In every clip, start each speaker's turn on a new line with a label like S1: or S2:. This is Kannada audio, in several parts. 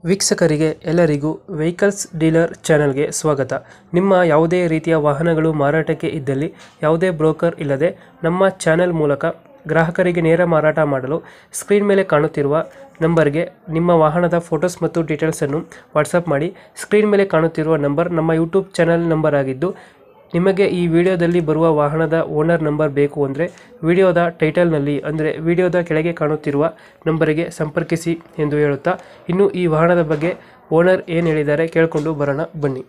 S1: ವೀಕ್ಷಕರಿಗೆ ಎಲ್ಲರಿಗೂ ವೆಹಿಕಲ್ಸ್ ಡೀಲರ್ ಚಾನೆಲ್ಗೆ ಸ್ವಾಗತ ನಿಮ್ಮ ಯಾವುದೇ ರೀತಿಯ ವಾಹನಗಳು ಮಾರಾಟಕ್ಕೆ ಇದ್ದಲ್ಲಿ ಯಾವುದೇ ಬ್ರೋಕರ್ ಇಲ್ಲದೆ ನಮ್ಮ ಚಾನೆಲ್ ಮೂಲಕ ಗ್ರಾಹಕರಿಗೆ ನೇರ ಮಾರಾಟ ಮಾಡಲು ಸ್ಕ್ರೀನ್ ಮೇಲೆ ಕಾಣುತ್ತಿರುವ ನಂಬರ್ಗೆ ನಿಮ್ಮ ವಾಹನದ ಫೋಟೋಸ್ ಮತ್ತು ಡೀಟೇಲ್ಸನ್ನು ವಾಟ್ಸಪ್ ಮಾಡಿ ಸ್ಕ್ರೀನ್ ಮೇಲೆ ಕಾಣುತ್ತಿರುವ ನಂಬರ್ ನಮ್ಮ ಯೂಟ್ಯೂಬ್ ಚಾನೆಲ್ ನಂಬರ್ ಆಗಿದ್ದು ನಿಮಗೆ ಈ ವಿಡಿಯೋದಲ್ಲಿ ಬರುವ ವಾಹನದ ಓನರ್ ನಂಬರ್ ಬೇಕು ಅಂದರೆ ವಿಡಿಯೋದ ಟೈಟಲ್ನಲ್ಲಿ ಅಂದರೆ ವಿಡಿಯೋದ ಕೆಳಗೆ ಕಾಣುತ್ತಿರುವ ನಂಬರಿಗೆ ಸಂಪರ್ಕಿಸಿ ಎಂದು ಹೇಳುತ್ತಾ ಇನ್ನು ಈ ವಾಹನದ ಬಗ್ಗೆ ಓನರ್ ಏನು ಹೇಳಿದ್ದಾರೆ ಕೇಳಿಕೊಂಡು ಬರೋಣ ಬನ್ನಿ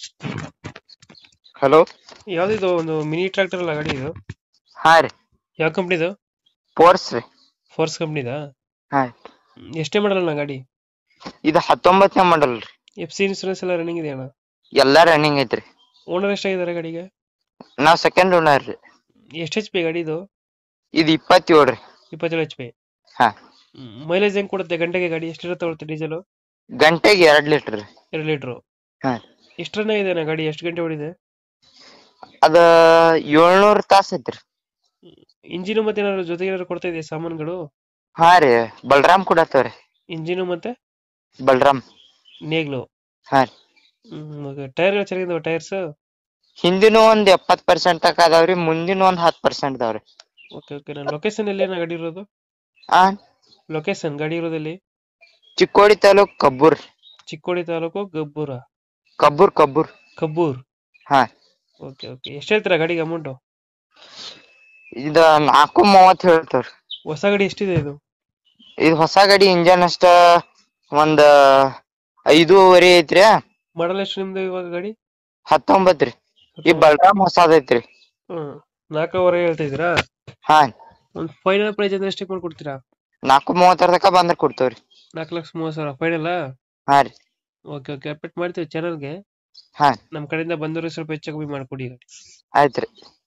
S2: ಹಲೋ
S1: ಯಾವುದಿದು ಒಂದು ಮಿನಿ ಟ್ರ್ಯಾಕ್ಟರ್ ಅಲ್ಲ ಗಾಡಿ ಇದು
S2: ಹಾ ರೀ
S1: ಯಾವ ಕಂಪ್ನಿದು
S2: ಪೋರ್ಸ್ ರೀ
S1: ಫೋರ್ಸ್ ಕಂಪ್ನಿದಾ
S2: ಹಾ
S1: ಎಷ್ಟೇ ಮಾಡಲ್ಲ ಗಾಡಿ
S2: ಇದು ಹತ್ತೊಂಬತ್ತನೇ ಮಾಡಲ್ ರೀ
S1: ಎಫ್ ಸಿ ಇನ್ಸೂರೆನ್ಸ್ ಎಲ್ಲ ರನ್ನಿಂಗ್ ಇದೆಯಣ್ಣ
S2: ಎಲ್ಲಾ ರನ್ನಿಂಗ್ ಐತ್ರಿ
S1: ಓನರ್ ಎಷ್ಟಾಗಿದ್ದಾರೆ ಗಾಡಿಗೆ
S2: ನಾವ್ ಸೆಕೆಂಡ್ ಓನರ್ ರೀ
S1: ಎಷ್ಟು ಎಚ್ ಪಿ ಗಾಡಿ ಇದು
S2: ಇದು ಇಪ್ಪತ್ತೇಳು ರೀ
S1: ಇಪ್ಪತ್ತೇಳು ಎಚ್ ಪಿ
S2: ಹಾ
S1: ಮೈಲೇಜ್ ಹೆಂಗ್ ಕೊಡುತ್ತೆ ಗಂಟೆಗೆ ಗಾಡಿ ಎಷ್ಟು ತಗೊಳುತ್ತೆ ಡೀಸೆಲ್
S2: ಗಂಟೆಗೆ ಎರಡ್ ಲೀಟರ್ ರೀ
S1: ಎರಡು ಲೀಟ್ರು
S2: ಹಾ
S1: ಎಷ್ಟು ರನ್ ಇದೆ ಗಾಡಿ ಎಷ್ಟು ಗಂಟೆ ಹೊಡಿದೆ
S2: ಅದ ಏಳ್ನೂರ್ ತಾಸ್ ಐತ್ರಿ
S1: ಇಂಜಿನು ಮತ್ತೆ ಏನಾದ್ರು ಜೊತೆಗೆ ಏನಾದ್ರು ಕೊಡ್ತಾ ಇದೆಯಾ ಸಾಮಾನುಗಳು
S2: ಹಾ ರೀ ಬಲರಾಮ್ ಕೊಡತ್ತವ್ರಿ
S1: ಇಂಜಿನು ಮತ್ತೆ
S2: ಬಲರಾಮ್
S1: ನೇಗ್ಲು
S2: ಹಾ ರೀ
S1: ಟೈರ್ ಚೆನ್ನಾಗಿದಾವ ಟೈರ್ಸ್
S2: ಹಿಂದಿನ ಒಂದ್ ಎಪ್ಪತ್ ಪರ್ಸೆಂಟ್ ತಕ ಅದಾವ್ರಿ ಮುಂದಿನ ಒಂದ್ ಹತ್ತ್ ಪರ್ಸೆಂಟ್ ಅದಾವ್ರಿ
S1: ಓಕೆ ಓಕೆ ನಾನು ಲೊಕೇಶನ್ ಎಲ್ಲಿ ಗಾಡಿ ಇರೋದು
S2: ಆ
S1: ಲೊಕೇಶನ್ ಗಾಡಿ ಇರೋದಲ್ಲಿ
S2: ಚಿಕ್ಕೋಡಿ ತಾಲೂಕ್ ಕಬ್ಬೂರ್
S1: ಚಿಕ್ಕೋಡಿ ತಾಲೂಕು ಗಬ್ಬೂರ
S2: ಕಬ್ಬೂರ್ ಕಬ್ಬೂರ್
S1: ಕಬ್ಬೂರ್
S2: ಹಾ
S1: ಓಕೆ ಓಕೆ ಎಷ್ಟು ಹೇಳ್ತೀರಾ ಗಾಡಿಗೆ ಅಮೌಂಟು
S2: ಇದ ನಾಲ್ಕು ಮೂವತ್ತ್ ಹೇಳ್ತಾವ್ರಿ
S1: ಹೊಸ ಗಾಡಿ ಎಷ್ಟಿದೆ ಇದು
S2: ಇದು ಹೊಸ ಗಾಡಿ ಇಂಜನ್ ಅಷ್ಟ ಒಂದ್ ಐದೂವರೆ ಐತ್ರಿ
S1: ಮಾಡಲ್ ಎಷ್ಟು ನಿಮ್ದು ಇವಾಗ ಗಾಡಿ
S2: ಹತ್ತೊಂಬತ್ತ್ ರೀ ಈ ಬಲರಾಮ್ ಹೊಸಾದೈತ್ರಿ
S1: ಹ್ಮ್ ನಾಲ್ಕೂವರೆ ಹೇಳ್ತಾ ಇದ್ದೀರಾ
S2: ಹಾ
S1: ಒಂದು ಫೈನಲ್ ಪ್ರೈಸ್ ಅಂದ್ರೆ ಎಷ್ಟಕ್ಕೆ ಮಾಡ್ಕೊಡ್ತೀರಾ
S2: ನಾಲ್ಕು ಮೂವತ್ತರ ತನಕ ಬಂದ್ರ ಕೊಡ್ತೇವ್ರಿ
S1: ನಾಲ್ಕು ಲಕ್ಷ ಮೂವತ್ತು ಸಾವಿರ ಫೈನಲ್
S2: ಹಾ ರೀ
S1: ಓಕೆ ಓಕೆ ಅಪ್ಡೇಟ್ ಮಾಡ್ತೀವಿ ಚಾನಲ್ಗೆ
S2: ಹಾ
S1: ನಮ್ಮ ಕಡೆಯಿಂದ ಬಂದವರು ಸ್ವಲ್ಪ ಹೆಚ್ಚು ಕಮ್ಮಿ ಮಾಡ್ಕೊಡಿ ಗಾಡಿ
S2: ಆಯ್ತ್ರಿ